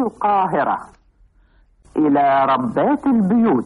القاهرة إلى ربات البيوت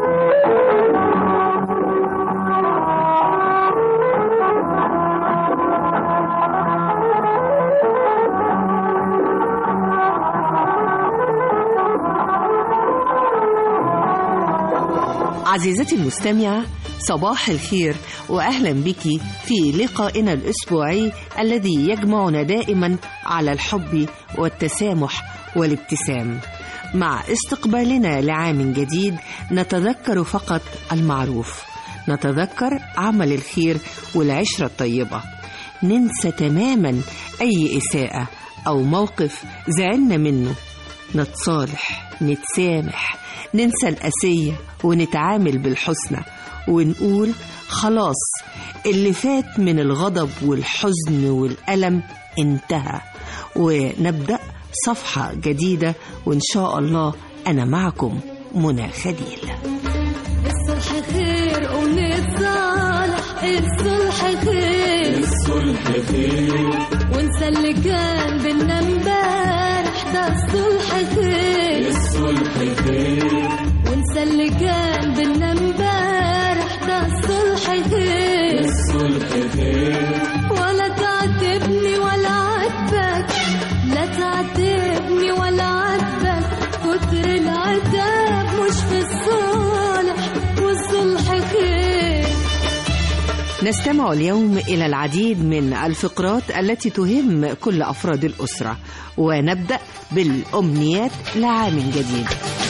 عزيزتي المستمعة صباح الخير وأهلا بك في لقائنا الأسبوعي الذي يجمعنا دائما على الحب والتسامح والابتسام مع استقبالنا لعام جديد نتذكر فقط المعروف نتذكر عمل الخير والعشرة الطيبة ننسى تماما أي إساءة أو موقف زعلنا منه نتصالح نتسامح ننسى الأسية ونتعامل بالحسنى ونقول خلاص اللي فات من الغضب والحزن والألم انتهى ونبدأ صفحة جديدة وإن شاء الله أنا معكم منى خليل الصلح خير ونتصالح الصلح خير الصلح خير ونسى اللي كان بينا امبارح ده الصلح خير الصلح خير ونسى اللي كان بينا امبارح ده الصلح خير الصلح خير ولا تعاتبني ولا عاتبك لا تعاتبني ولا عاتبك كتر العتاب مش في الصالح والصلح خير نستمع اليوم إلى العديد من الفقرات التي تهم كل أفراد الأسرة ونبدأ بالأمنيات لعام جديد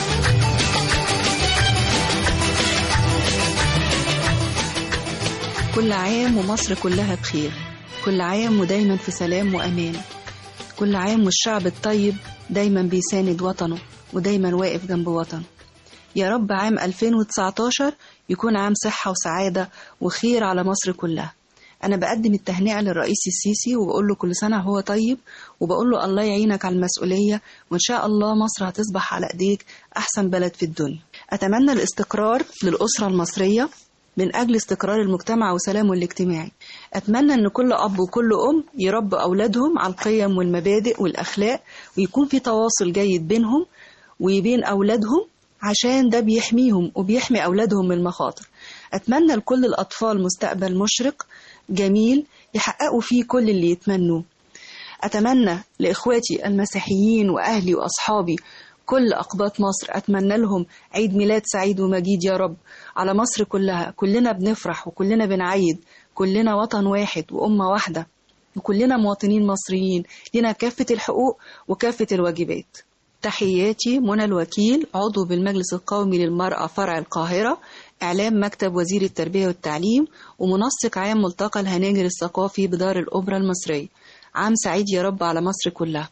كل عام ومصر كلها بخير كل عام ودايما في سلام وأمان كل عام والشعب الطيب دايما بيساند وطنه ودايما واقف جنب وطنه يا رب عام 2019 يكون عام صحة وسعادة وخير على مصر كلها أنا بقدم التهنئة للرئيس السيسي وبقول له كل سنة هو طيب وبقول له الله يعينك على المسؤولية وإن شاء الله مصر هتصبح على إيديك أحسن بلد في الدنيا أتمنى الاستقرار للأسرة المصرية من أجل استقرار المجتمع وسلامه الاجتماعي أتمنى أن كل أب وكل أم يربوا أولادهم على القيم والمبادئ والأخلاق ويكون في تواصل جيد بينهم وبين أولادهم عشان ده بيحميهم وبيحمي أولادهم من المخاطر أتمنى لكل الأطفال مستقبل مشرق جميل يحققوا فيه كل اللي يتمنوه أتمنى لإخواتي المسيحيين وأهلي وأصحابي كل أقباط مصر أتمنى لهم عيد ميلاد سعيد ومجيد يا رب على مصر كلها كلنا بنفرح وكلنا بنعيد كلنا وطن واحد وأمة واحدة وكلنا مواطنين مصريين لنا كافة الحقوق وكافة الواجبات تحياتي منى الوكيل عضو بالمجلس القومي للمرأة فرع القاهرة إعلام مكتب وزير التربية والتعليم ومنسق عام ملتقى الهناجر الثقافي بدار الأوبرا المصرية عام سعيد يا رب على مصر كلها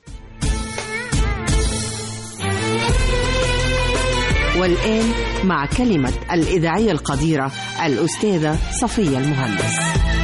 والآن مع كلمة الإذاعية القديرة الأستاذة صفية المهندس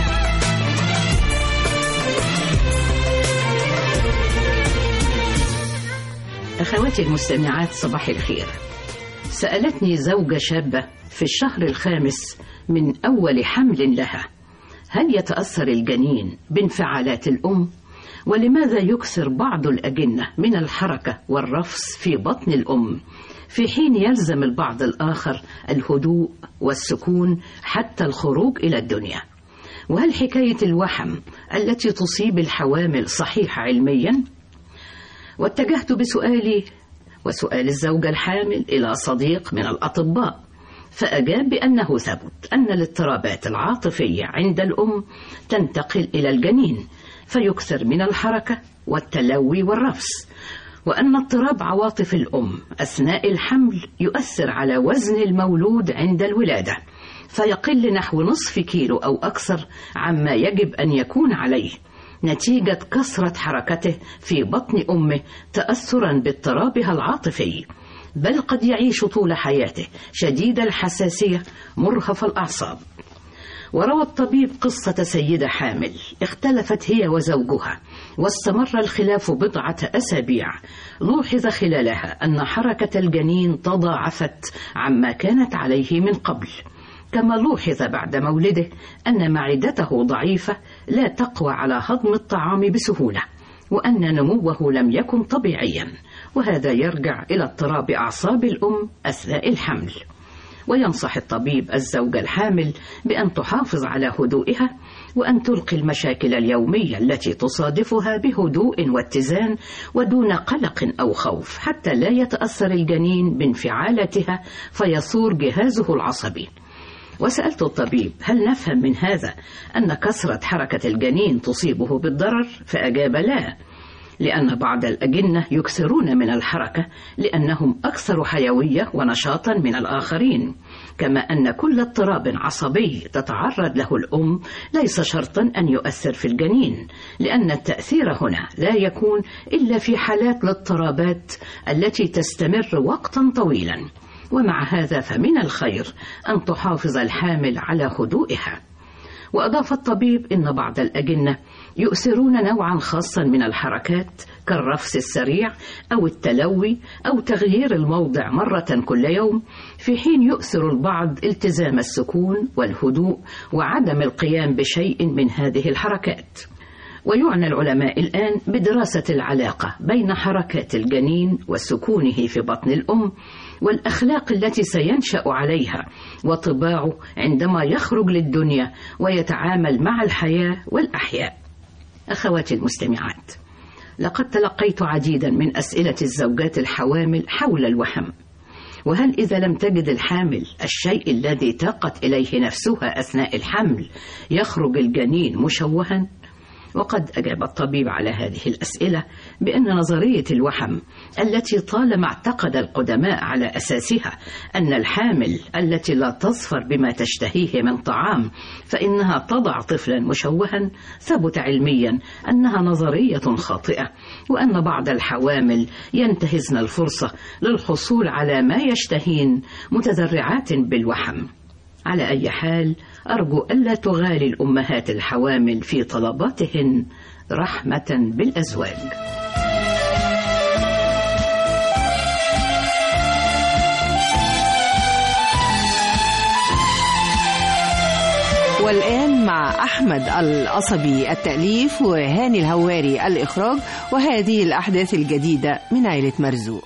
أخواتي المستمعات صباح الخير سألتني زوجة شابة في الشهر الخامس من أول حمل لها هل يتأثر الجنين بانفعالات الأم؟ ولماذا يكثر بعض الأجنة من الحركة والرفس في بطن الأم في حين يلزم البعض الآخر الهدوء والسكون حتى الخروج إلى الدنيا وهل حكاية الوحم التي تصيب الحوامل صحيحة علميا؟ واتجهت بسؤالي وسؤال الزوجة الحامل إلى صديق من الأطباء فأجاب بأنه ثبت أن الاضطرابات العاطفية عند الأم تنتقل إلى الجنين فيكثر من الحركة والتلوي والرفس وأن اضطراب عواطف الأم أثناء الحمل يؤثر على وزن المولود عند الولادة فيقل نحو نصف كيلو أو أكثر عما يجب أن يكون عليه نتيجة كثرة حركته في بطن أمه تأثرا باضطرابها العاطفي بل قد يعيش طول حياته شديد الحساسية مرهف الأعصاب وروى الطبيب قصة سيدة حامل اختلفت هي وزوجها واستمر الخلاف بضعة أسابيع لوحظ خلالها أن حركة الجنين تضاعفت عما كانت عليه من قبل كما لوحظ بعد مولده أن معدته ضعيفة لا تقوى على هضم الطعام بسهولة وأن نموه لم يكن طبيعيا وهذا يرجع إلى اضطراب أعصاب الأم أثناء الحمل وينصح الطبيب الزوجة الحامل بأن تحافظ على هدوئها وأن تلقي المشاكل اليومية التي تصادفها بهدوء واتزان ودون قلق أو خوف حتى لا يتأثر الجنين بانفعالاتها فيثور جهازه العصبي وسألت الطبيب هل نفهم من هذا أن كثرة حركة الجنين تصيبه بالضرر فأجاب لا لأن بعض الأجنة يكثرون من الحركة لأنهم أكثر حيوية ونشاطا من الآخرين كما أن كل اضطراب عصبي تتعرض له الأم ليس شرطا أن يؤثر في الجنين لأن التأثير هنا لا يكون إلا في حالات الاضطرابات التي تستمر وقتا طويلا ومع هذا فمن الخير أن تحافظ الحامل على هدوئها وأضاف الطبيب إن بعض الأجنة يؤثرون نوعا خاصا من الحركات كالرفس السريع أو التلوي أو تغيير الموضع مرة كل يوم في حين يؤثر البعض التزام السكون والهدوء وعدم القيام بشيء من هذه الحركات ويعنى العلماء الآن بدراسة العلاقة بين حركات الجنين وسكونه في بطن الأم والأخلاق التي سينشأ عليها وطباعه عندما يخرج للدنيا ويتعامل مع الحياة والأحياء أخواتي المستمعات لقد تلقيت عديدا من أسئلة الزوجات الحوامل حول الوهم وهل إذا لم تجد الحامل الشيء الذي تاقت إليه نفسها أثناء الحمل يخرج الجنين مشوها؟ وقد أجاب الطبيب على هذه الأسئلة بأن نظرية الوحم التي طالما اعتقد القدماء على أساسها أن الحامل التي لا تظفر بما تشتهيه من طعام فإنها تضع طفلا مشوها ثبت علميا أنها نظرية خاطئة وأن بعض الحوامل ينتهزن الفرصة للحصول على ما يشتهين متذرعات بالوحم على أي حال أرجو ألا تغالي الأمهات الحوامل في طلباتهن رحمة بالأزواج والآن مع أحمد القصبي التأليف وهاني الهواري الإخراج وهذه الأحداث الجديدة من عائلة مرزوق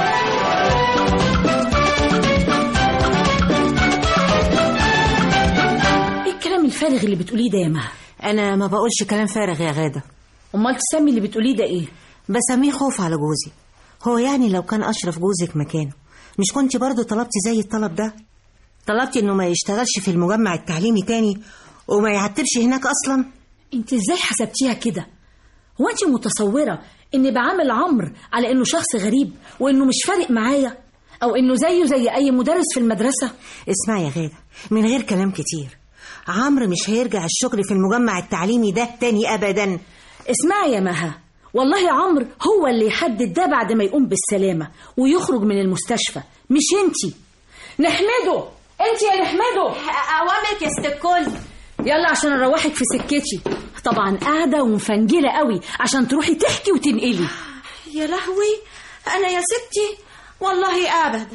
ايه الكلام الفارغ اللي بتقوليه ده يا مها انا ما بقولش كلام فارغ يا غاده امال تسمي اللي بتقوليه ده ايه بسميه خوف على جوزي هو يعني لو كان اشرف جوزك مكانه مش كنت برضو طلبتي زي الطلب ده طلبتي انه ما يشتغلش في المجمع التعليمي تاني وما يعتبش هناك اصلا انت ازاي حسبتيها كده هو انت متصوره اني بعامل عمرو على انه شخص غريب وانه مش فارق معايا او انه زيه زي اي مدرس في المدرسه اسمعي يا غاده من غير كلام كتير عمرو مش هيرجع الشغل في المجمع التعليمي ده تاني ابدا اسمعي يا مها والله عمرو هو اللي يحدد ده بعد ما يقوم بالسلامه ويخرج من المستشفى مش انتي نحمده انت يا نحمده اوامرك يا ست الكل يلا عشان اروحك في سكتي طبعا قاعده ومفنجله قوي عشان تروحي تحكي وتنقلي يا لهوي انا يا ستي والله ابدا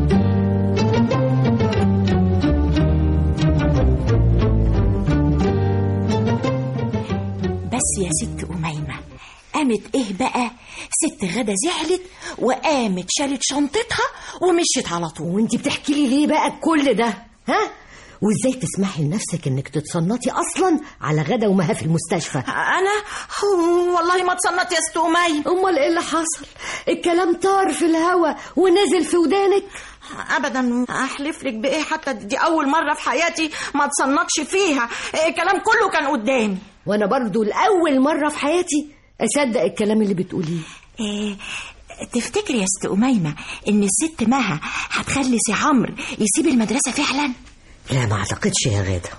بس يا ست أميمة قامت ايه بقى ست غدا زعلت وقامت شالت شنطتها ومشيت على طول وانت بتحكي لي ليه بقى كل ده ها وازاي تسمحي لنفسك انك تتصنطي اصلا على غدا ومها في المستشفى انا والله ما اتصنت يا ست أميمة امال ايه اللي حصل الكلام طار في الهوا ونزل في ودانك ابدا احلف لك بايه حتى دي اول مره في حياتي ما اتصنتش فيها الكلام كله كان قدامي وانا برضو لاول مره في حياتي اصدق الكلام اللي بتقوليه إيه تفتكري يا ست أميمة إن الست مها هتخلي سي عمرو يسيب المدرسة فعلا؟ لا ما اعتقدش يا غاده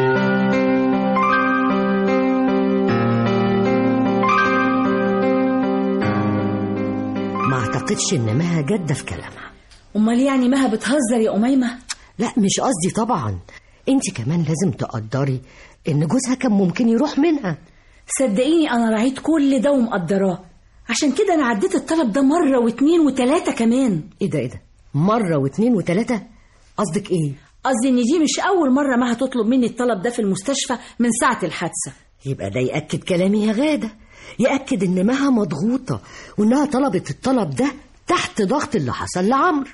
ما اعتقدش ان مها جاده في كلامها امال يعني مها بتهزر يا أميمة لا مش قصدي طبعا انت كمان لازم تقدري ان جوزها كان ممكن يروح منها صدقيني انا راعيت كل ده ومقدراه عشان كده انا عديت الطلب ده مره واتنين وتلاته كمان ايه ده ايه ده مره واتنين وتلاته قصدك ايه قصدي ان دي مش اول مره ما هتطلب مني الطلب ده في المستشفى من ساعه الحادثه يبقى ده ياكد كلامي يا غاده يأكد إن مها مضغوطة وإنها طلبت الطلب ده تحت ضغط اللي حصل لعمرو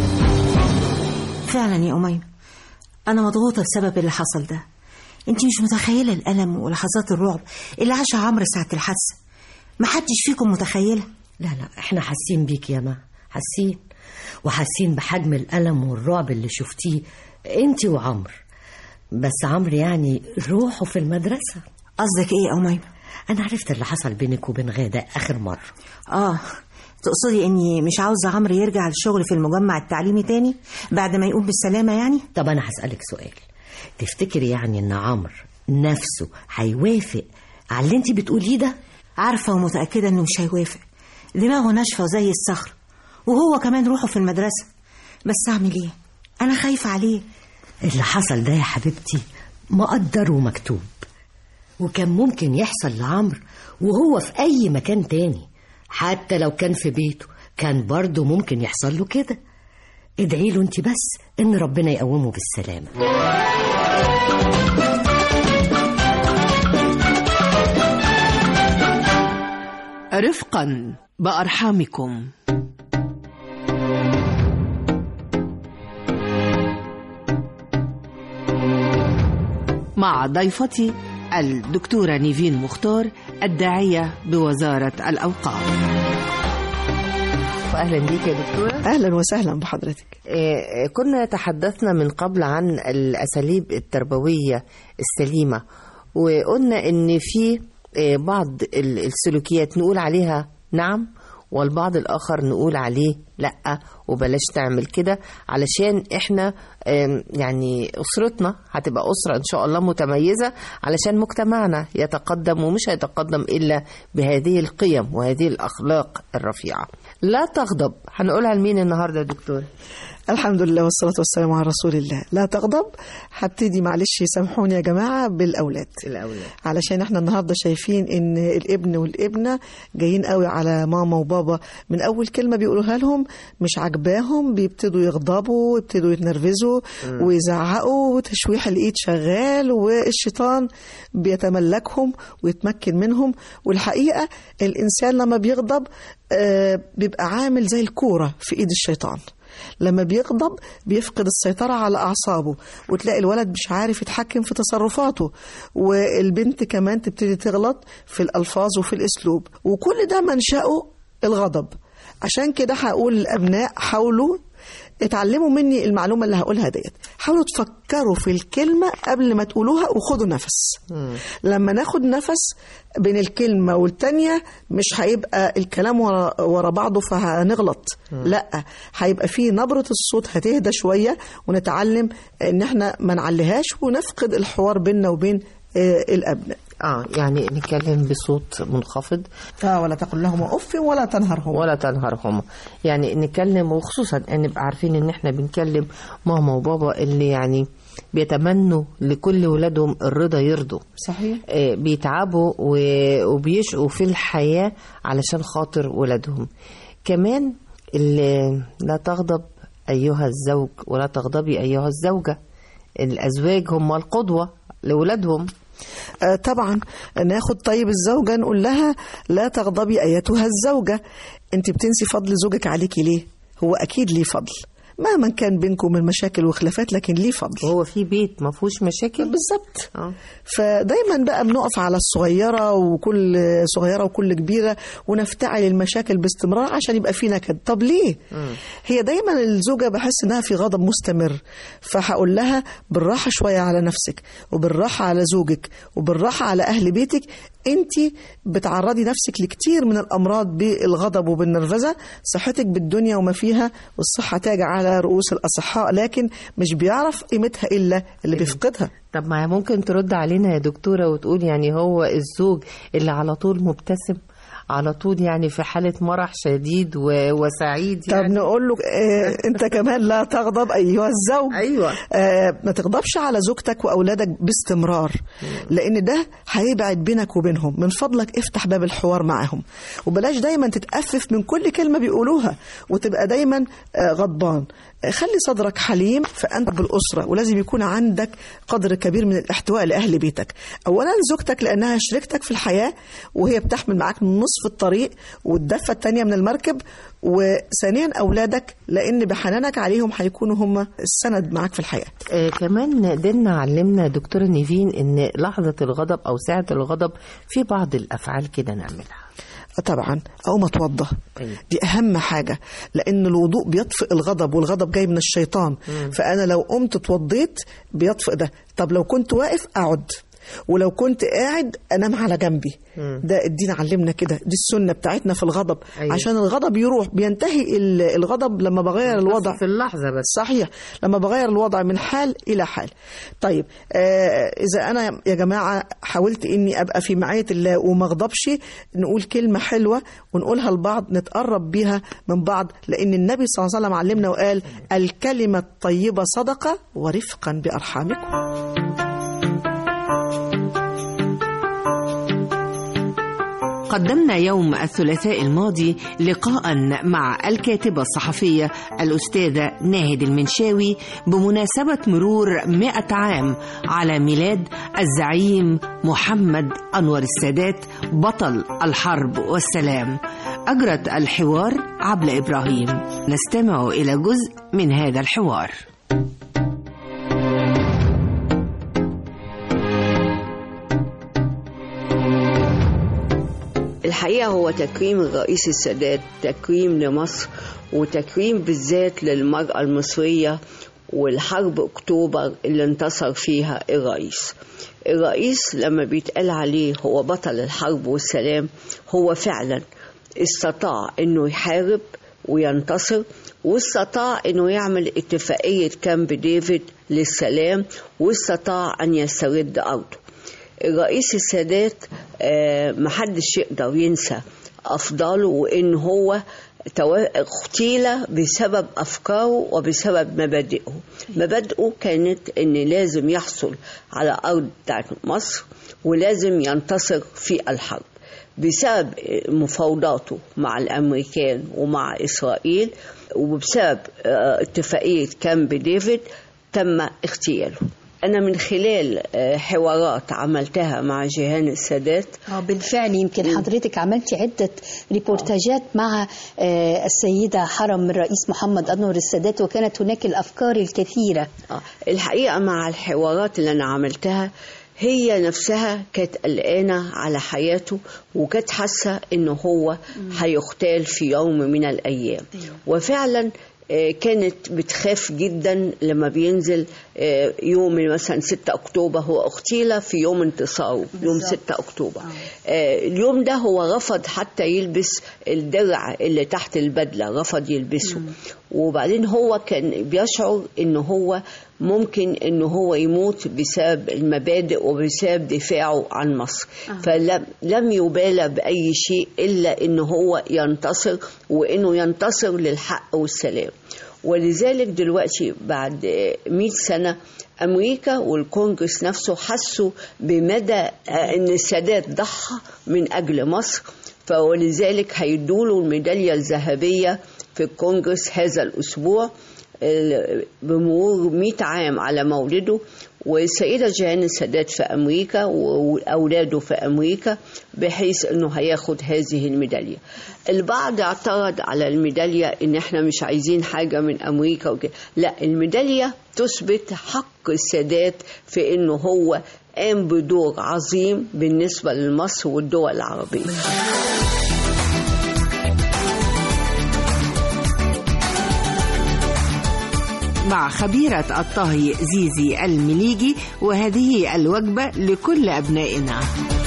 فعلا يا أميمة أنا مضغوطة بسبب اللي حصل ده أنت مش متخيلة الألم ولحظات الرعب اللي عاشها عمرو ساعة الحادثة محدش فيكم متخيلة لا لا احنا حاسين بيك يا ما حاسين وحاسين بحجم الألم والرعب اللي شفتيه انت وعمرو بس عمرو يعني روحه في المدرسة قصدك إيه يا أميمة؟ أنا عرفت اللي حصل بينك وبين غادة آخر مرة آه تقصدي إني مش عاوزة عمرو يرجع الشغل في المجمع التعليمي تاني بعد ما يقوم بالسلامة يعني؟ طب أنا هسألك سؤال تفتكري يعني إن عمرو نفسه هيوافق على اللي انت بتقوليه ده؟ عارفة ومتأكدة إنه مش هيوافق دماغه ناشفة زي الصخر وهو كمان روحه في المدرسة بس أعمل إيه؟ أنا خايفة عليه اللي حصل ده يا حبيبتي مقدر ومكتوب وكان ممكن يحصل لعمرو وهو في أي مكان تاني حتى لو كان في بيته كان برضه ممكن يحصل له كده ادعي له انت بس ان ربنا يقومه بالسلامه رفقا بأرحامكم مع ضيفتي الدكتورة نيفين مختار الداعية بوزارة الأوقاف اهلا بيك يا دكتوره اهلا وسهلا بحضرتك آه، كنا تحدثنا من قبل عن الاساليب التربويه السليمه وقلنا ان في آه، بعض ال- السلوكيات نقول عليها نعم والبعض الاخر نقول عليه لا وبلاش تعمل كده علشان احنا آم، يعني اسرتنا هتبقى اسره ان شاء الله متميزه علشان مجتمعنا يتقدم ومش هيتقدم الا بهذه القيم وهذه الاخلاق الرفيعه لا تغضب هنقولها لمين النهارده يا دكتور الحمد لله والصلاة والسلام على رسول الله لا تغضب هبتدي معلش سامحوني يا جماعة بالأولاد الاولاد علشان احنا النهاردة شايفين ان الابن والابنة جايين قوي على ماما وبابا من أول كلمة بيقولوها لهم مش عجباهم بيبتدوا يغضبوا ويبتدوا يتنرفزوا مم. ويزعقوا وتشويح الإيد شغال والشيطان بيتملكهم ويتمكن منهم والحقيقة الإنسان لما بيغضب آه، بيبقى عامل زي الكورة في إيد الشيطان لما بيغضب بيفقد السيطرة على أعصابه وتلاقي الولد مش عارف يتحكم في تصرفاته والبنت كمان تبتدي تغلط في الألفاظ وفي الأسلوب وكل ده منشأه الغضب عشان كده هقول للأبناء حاولوا اتعلموا مني المعلومة اللي هقولها ديت حاولوا تفكروا في الكلمة قبل ما تقولوها وخدوا نفس لما ناخد نفس بين الكلمة والتانية مش هيبقى الكلام ورا, ورا بعضه فهنغلط مم. لا هيبقى فيه نبرة الصوت هتهدى شوية ونتعلم ان احنا ما نعليهاش ونفقد الحوار بيننا وبين آه، الابناء اه يعني نتكلم بصوت منخفض اه ولا تقل لهما اف ولا تنهرهما ولا تنهرهما يعني نتكلم وخصوصا ان نبقى عارفين ان احنا بنكلم ماما وبابا اللي يعني بيتمنوا لكل ولادهم الرضا يرضوا صحيح آه، بيتعبوا و- وبيشقوا في الحياة علشان خاطر ولادهم كمان اللي لا تغضب أيها الزوج ولا تغضبي أيها الزوجة الأزواج هم القدوة لولادهم آه طبعا ناخد طيب الزوجة نقول لها لا تغضبي أيتها الزوجة أنت بتنسي فضل زوجك عليكي ليه هو أكيد ليه فضل مهما كان بينكم من مشاكل وخلافات لكن ليه فضل هو في بيت ما فيهوش مشاكل بالظبط آه. فدايما بقى بنقف على الصغيرة وكل صغيرة وكل كبيرة ونفتعل المشاكل باستمرار عشان يبقى في نكد طب ليه هي دايما الزوجة بحس انها في غضب مستمر فهقول لها بالراحة شوية على نفسك وبالراحة على زوجك وبالراحة على أهل بيتك انت بتعرضي نفسك لكتير من الأمراض بالغضب وبالنرفزة صحتك بالدنيا وما فيها والصحة تاج على رؤوس الأصحاء لكن مش بيعرف قيمتها إلا اللي بيفقدها طب ما ممكن ترد علينا يا دكتورة وتقول يعني هو الزوج اللي على طول مبتسم على طول يعني في حالة مرح شديد و... وسعيد طب نقول له آه انت كمان لا تغضب ايها الزوج ايوه آه ما تغضبش على زوجتك واولادك باستمرار لان ده هيبعد بينك وبينهم من فضلك افتح باب الحوار معاهم وبلاش دايما تتأفف من كل كلمة بيقولوها وتبقى دايما آه غضبان خلي صدرك حليم فأنت بالأسرة ولازم يكون عندك قدر كبير من الاحتواء لأهل بيتك أولا زوجتك لأنها شريكتك في الحياة وهي بتحمل معاك من نصف الطريق والدفة التانية من المركب وثانيا أولادك لأن بحنانك عليهم هيكونوا هم السند معاك في الحياة آه كمان دينا علمنا دكتورة نيفين ان لحظة الغضب او ساعة الغضب في بعض الافعال كده نعملها طبعا او ما اتوضى دي اهم حاجه لان الوضوء بيطفئ الغضب والغضب جاي من الشيطان مم. فانا لو قمت اتوضيت بيطفئ ده طب لو كنت واقف اقعد ولو كنت قاعد انام على جنبي مم. ده الدين علمنا كده دي السنه بتاعتنا في الغضب أيوة. عشان الغضب يروح بينتهي ال- الغضب لما بغير الوضع في اللحظة بس صحيح لما بغير الوضع من حال إلى حال طيب آه إذا أنا يا جماعة حاولت إني أبقى في معية الله وما أغضبش نقول كلمة حلوة ونقولها لبعض نتقرب بيها من بعض لأن النبي صلى الله عليه وسلم علمنا وقال الكلمة الطيبة صدقة ورفقا بأرحامكم قدمنا يوم الثلاثاء الماضي لقاء مع الكاتبة الصحفية الأستاذة ناهد المنشاوي بمناسبة مرور مئة عام على ميلاد الزعيم محمد أنور السادات بطل الحرب والسلام أجرت الحوار عبلة إبراهيم نستمع إلى جزء من هذا الحوار الحقيقة هو تكريم الرئيس السادات تكريم لمصر وتكريم بالذات للمرأة المصرية والحرب أكتوبر اللي انتصر فيها الرئيس الرئيس لما بيتقال عليه هو بطل الحرب والسلام هو فعلا استطاع انه يحارب وينتصر واستطاع انه يعمل اتفاقية كامب ديفيد للسلام واستطاع ان يسترد ارضه الرئيس السادات آه، محدش يقدر ينسى أفضاله وإن هو توا- اغتيل بسبب أفكاره وبسبب مبادئه مبادئه كانت إن لازم يحصل على أرض بتاعت مصر ولازم ينتصر في الحرب بسبب مفاوضاته مع الأمريكان ومع إسرائيل وبسبب آه، اتفاقية كامب ديفيد تم اغتياله أنا من خلال آه، حوارات عملتها مع جيهان السادات اه بالفعل يمكن حضرتك عملتي عدة ريبورتاجات مع آه، السيدة حرم الرئيس محمد أنور السادات وكانت هناك الأفكار الكثيرة آه، الحقيقة مع الحوارات اللي أنا عملتها هي نفسها كانت قلقانة على حياته وكانت حاسة إنه هو هيغتال في يوم من الأيام وفعلا آه، كانت بتخاف جدا لما بينزل آه، يوم مثلا 6 أكتوبر هو اغتيل في يوم انتصاره يوم 6 أكتوبر آه، اليوم ده هو رفض حتى يلبس الدرع اللي تحت البدلة رفض يلبسه وبعدين هو كان بيشعر ان هو ممكن ان هو يموت بسبب المبادئ وبسبب دفاعه عن مصر فلم لم يبالى باي شيء الا ان هو ينتصر وانه ينتصر للحق والسلام ولذلك دلوقتي بعد 100 سنه امريكا والكونجرس نفسه حسوا بمدى آه، ان السادات ضحى من اجل مصر فولذلك هيدوله الميداليه الذهبيه في الكونجرس هذا الاسبوع ال- بمرور 100 عام على مولده والسيدة جيهان السادات في أمريكا و- وأولاده في أمريكا بحيث أنه هياخد هذه الميدالية البعض اعترض على الميدالية إن إحنا مش عايزين حاجة من أمريكا وكده لا الميدالية تثبت حق السادات في أنه هو قام بدور عظيم بالنسبة لمصر والدول العربية مع خبيرة الطهي زيزي المليجي وهذه الوجبة لكل أبنائنا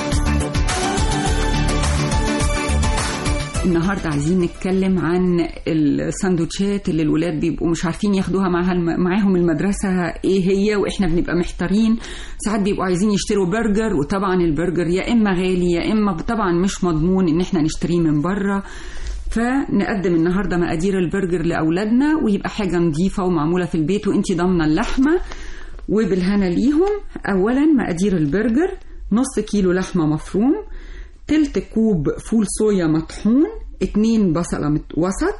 النهارده عايزين نتكلم عن الساندوتشات اللي الولاد بيبقوا مش عارفين ياخدوها معاها الم- معاهم المدرسه ايه هي واحنا بنبقى محتارين ساعات بيبقوا عايزين يشتروا برجر وطبعا البرجر يا اما غالي يا اما طبعا مش مضمون ان احنا نشتريه من بره فنقدم النهارده مقادير البرجر لاولادنا ويبقى حاجه نظيفه ومعموله في البيت وانتي ضامنه اللحمه وبالهنا ليهم اولا مقادير البرجر نص كيلو لحمه مفروم تلت كوب فول صويا مطحون اتنين بصلة مت- وسط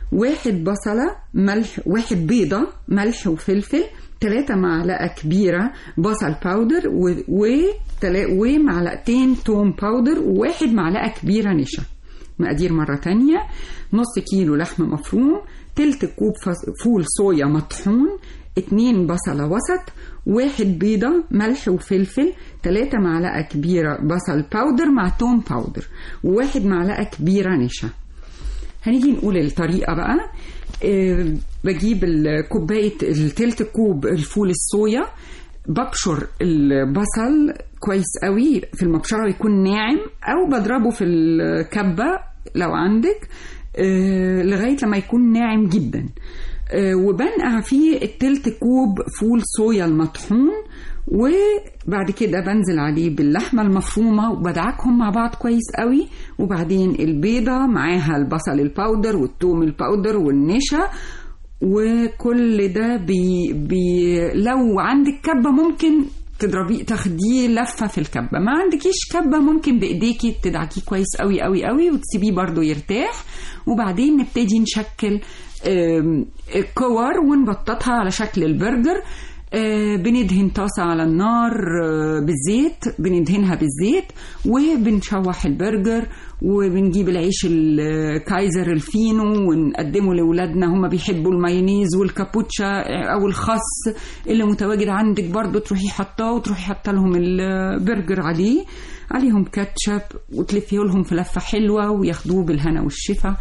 واحد بصلة ملح واحد بيضة ملح وفلفل ثلاثة معلقة كبيرة بصل باودر و... و... تلا- ومعلقتين توم باودر وواحد معلقة كبيرة نشا مقادير مرة تانية نص كيلو لحم مفروم تلت كوب فص- فول صويا مطحون اتنين بصلة وسط واحد بيضة ملح وفلفل تلاتة معلقة كبيرة بصل باودر مع توم باودر وواحد معلقة كبيرة نشا هنيجي نقول الطريقة بقى آه، بجيب ال- كوباية التلت كوب الفول الصويا ببشر البصل كويس قوي في المبشرة يكون ناعم أو بضربه في الكبة لو عندك آه، لغاية لما يكون ناعم جدا آه، وبنقع فيه التلت كوب فول صويا المطحون وبعد كده بنزل عليه باللحمة المفرومة وبدعكهم مع بعض كويس قوي وبعدين البيضة معاها البصل الباودر والثوم الباودر والنشا وكل ده بي بي لو عندك كبة ممكن تضربيه تاخديه لفة في الكبة ما عندكيش كبة ممكن بإيديكي تدعكيه كويس قوي قوي قوي وتسيبيه برضو يرتاح وبعدين نبتدي نشكل آم، كور ونبططها على شكل البرجر آه، بندهن طاسة على النار آه، بالزيت بندهنها بالزيت وبنشوح البرجر وبنجيب العيش الكايزر الفينو ونقدمه لأولادنا هم بيحبوا المايونيز والكابوتشا أو الخس اللي متواجد عندك برضو تروحي حطاه وتروحي حاطه لهم البرجر عليه عليهم كاتشب وتلفيه لهم في لفة حلوة وياخدوه بالهنا والشفا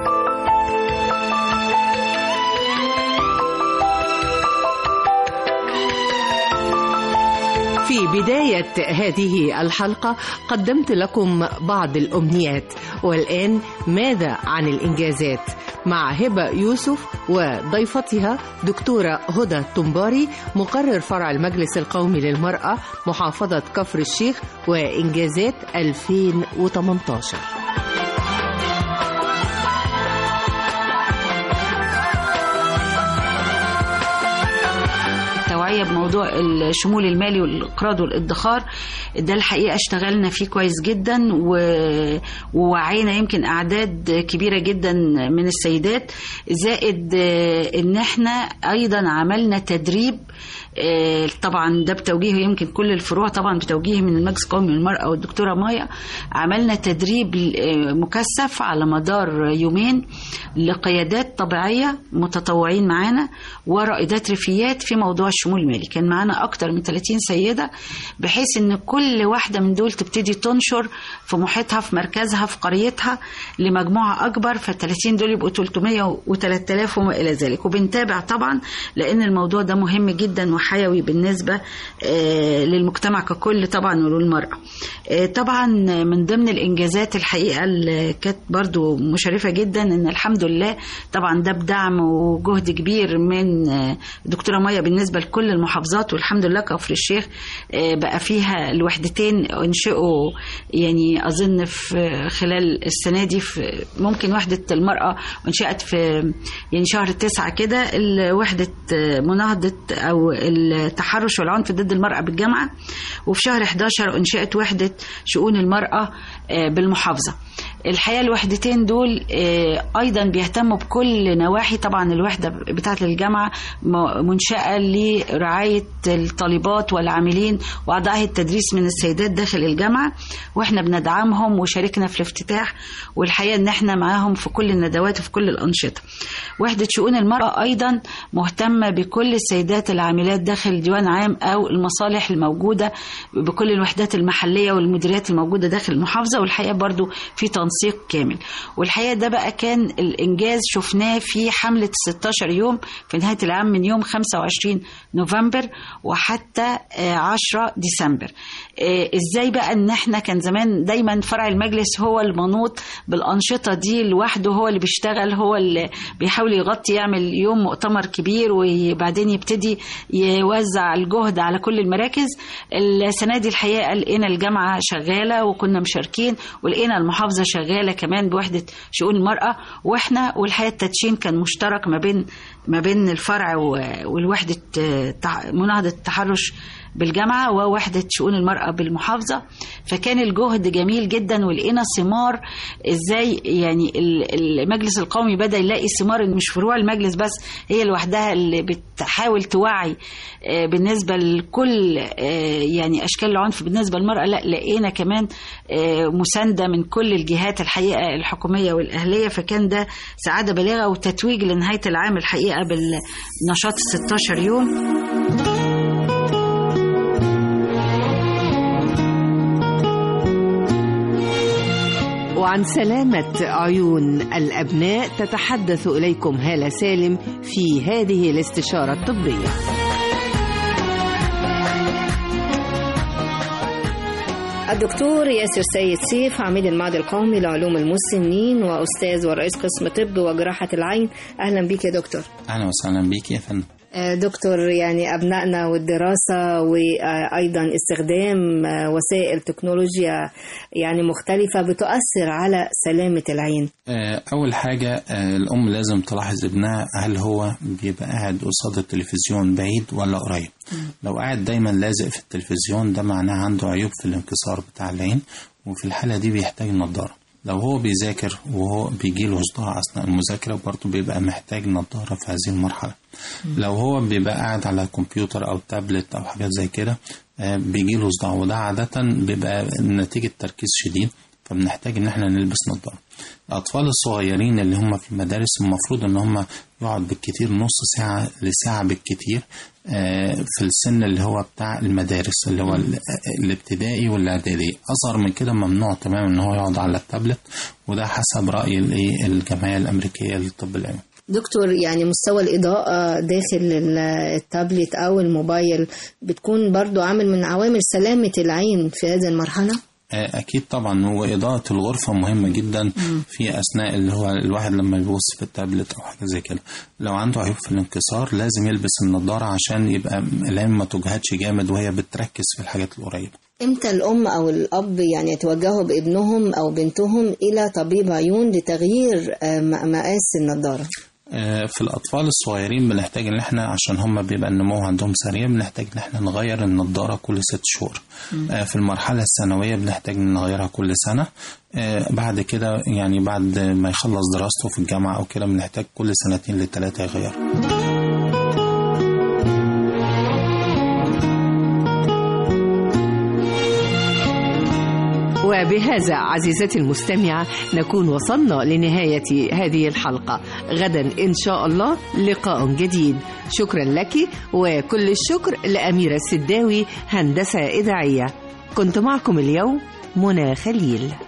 في بداية هذه الحلقة قدمت لكم بعض الأمنيات والآن ماذا عن الإنجازات مع هبة يوسف وضيفتها دكتورة هدى الطنباري مقرر فرع المجلس القومي للمرأة محافظة كفر الشيخ وإنجازات 2018 التوعية بموضوع الشمول المالي والإقراض والادخار ده الحقيقة اشتغلنا فيه كويس جدا و- ووعينا يمكن أعداد كبيرة جدا من السيدات زائد آه، إن احنا أيضا عملنا تدريب آه، طبعا ده بتوجيه يمكن كل الفروع طبعا بتوجيه من المجلس القومي للمرأة والدكتورة مايا عملنا تدريب آه، مكثف على مدار يومين لقيادات طبيعية متطوعين معانا ورائدات ريفيات في موضوع الشمول المالي كان معانا أكتر من 30 سيدة بحيث إن كل واحدة من دول تبتدي تنشر في محيطها في مركزها في قريتها لمجموعة أكبر فال 30 دول يبقوا 300 و3000 وما إلى ذلك وبنتابع طبعا لأن الموضوع ده مهم جدا وحيوي بالنسبة آه، للمجتمع ككل طبعا وللمرأة آه، طبعا من ضمن الإنجازات الحقيقة اللي كانت برضو مشرفة جدا إن الحمد لله طبعا ده بدعم وجهد كبير من آه، دكتورة مايا بالنسبة لكل المحافظات والحمد لله كفر الشيخ آه، بقى فيها الوحدتين انشئوا يعني أظن في خلال السنة دي في ممكن وحدة المرأة انشأت في يعني شهر تسعة كده ال- وحدة آه، مناهضة أو التحرش والعنف ضد المرأة بالجامعة وفي شهر 11 انشأت وحدة شؤون المرأة آه، بالمحافظة الحقيقة الوحدتين دول آه، أيضا بيهتموا بكل نواحي طبعا الوحدة بتاعة الجامعة م- منشأة لرعاية الطالبات والعاملين وأعضاء التدريس من السيدات داخل الجامعة وإحنا بندعمهم وشاركنا في الافتتاح والحقيقة إن إحنا معاهم في كل الندوات وفي كل الأنشطة وحدة شؤون المرأة أيضا مهتمة بكل السيدات العاملات داخل ديوان عام أو المصالح الموجودة بكل الوحدات المحلية والمديريات الموجودة داخل المحافظة والحقيقة برضو في تنسيق كامل والحقيقة ده بقى كان الإنجاز شفناه في حملة 16 يوم في نهاية العام من يوم 25 نوفمبر وحتى آه، 10 ديسمبر آه، ازاي بقى ان احنا كان زمان دايما فرع المجلس هو المنوط بالانشطه دي لوحده هو اللي بيشتغل هو اللي بيحاول يغطي يعمل يوم مؤتمر كبير وبعدين يبتدي يوزع الجهد على كل المراكز السنه دي الحقيقه لقينا الجامعه شغاله وكنا مشاركين ولقينا المحافظه شغاله كمان بوحده شؤون المراه واحنا والحقيقه التدشين كان مشترك ما بين ما بين الفرع و- والوحده آه، تع- مناهضه التحرش بالجامعة ووحدة شؤون المرأة بالمحافظة فكان الجهد جميل جدا ولقينا ثمار ازاي يعني ال- المجلس القومي بدأ يلاقي ثمار إن مش فروع المجلس بس هي لوحدها اللي بتحاول توعي آه، بالنسبة لكل آه، يعني أشكال العنف بالنسبة للمرأة لا لقينا كمان آه، مساندة من كل الجهات الحقيقة الحكومية والأهلية فكان ده سعادة بالغة وتتويج لنهاية العام الحقيقة بالنشاط 16 يوم وعن سلامة عيون الأبناء تتحدث إليكم هالة سالم في هذه الاستشارة الطبية الدكتور ياسر سيد سيف عميد المعهد القومي لعلوم المسنين وأستاذ ورئيس قسم طب وجراحة العين أهلا بيك يا دكتور اهلا وسهلا بيك يا فندم آه، دكتور يعني أبنائنا والدراسة وأيضا استخدام آه، وسائل تكنولوجيا يعني مختلفة بتؤثر على سلامة العين آه، اول حاجه آه، الام لازم تلاحظ ابنها هل هو بيبقى قاعد قصاد التلفزيون بعيد ولا قريب لو قاعد دايما لازق في التلفزيون ده معناه عنده عيوب في الانكسار بتاع العين وفي الحاله دي بيحتاج نظاره لو هو بيذاكر وهو بيجيله صداع اثناء المذاكره برضه بيبقى محتاج نظاره في هذه المرحله لو هو بيبقى قاعد على كمبيوتر او تابلت او حاجات زي كده آه، بيجيله صداع وده عاده بيبقى نتيجه تركيز شديد فبنحتاج ان احنا نلبس نظاره الاطفال الصغيرين اللي هم في المدارس المفروض ان هم يقعد بالكتير نص ساعه لساعه بالكتير آه، في السن اللي هو بتاع المدارس اللي هو ال- الابتدائي والاعدادي اصغر من كده ممنوع تماما ان هو يقعد على التابلت وده حسب راي الايه الجمعيه الامريكيه للطب العلمي دكتور يعني مستوى الإضاءة داخل ال- التابلت أو الموبايل بتكون برضو عامل من عوامل سلامة العين في هذه المرحلة آه، أكيد طبعا هو إضاءة الغرفة مهمة جدا في أثناء اللي هو الواحد لما يبص في التابلت أو حاجة زي كده لو عنده عيوب في الانكسار لازم يلبس النضارة عشان يبقى العين ما تجهدش جامد وهي بتركز في الحاجات القريبة امتى الأم أو الأب يعني يتوجهوا بابنهم أو بنتهم إلى طبيب عيون لتغيير آه، م- مقاس النضارة آه، في الأطفال الصغيرين بنحتاج إن إحنا عشان هم بيبقى النمو عندهم سريع بنحتاج إن إحنا نغير النضارة كل ست شهور آه، في المرحلة الثانوية بنحتاج نغيرها كل سنة آه، بعد كده يعني بعد ما يخلص دراسته في الجامعة أو كده بنحتاج كل سنتين لثلاثة يغيرها وبهذا عزيزتي المستمعة نكون وصلنا لنهاية هذه الحلقة غدا إن شاء الله لقاء جديد شكرا لك وكل الشكر لأميرة السداوي هندسة إذاعية كنت معكم اليوم منى خليل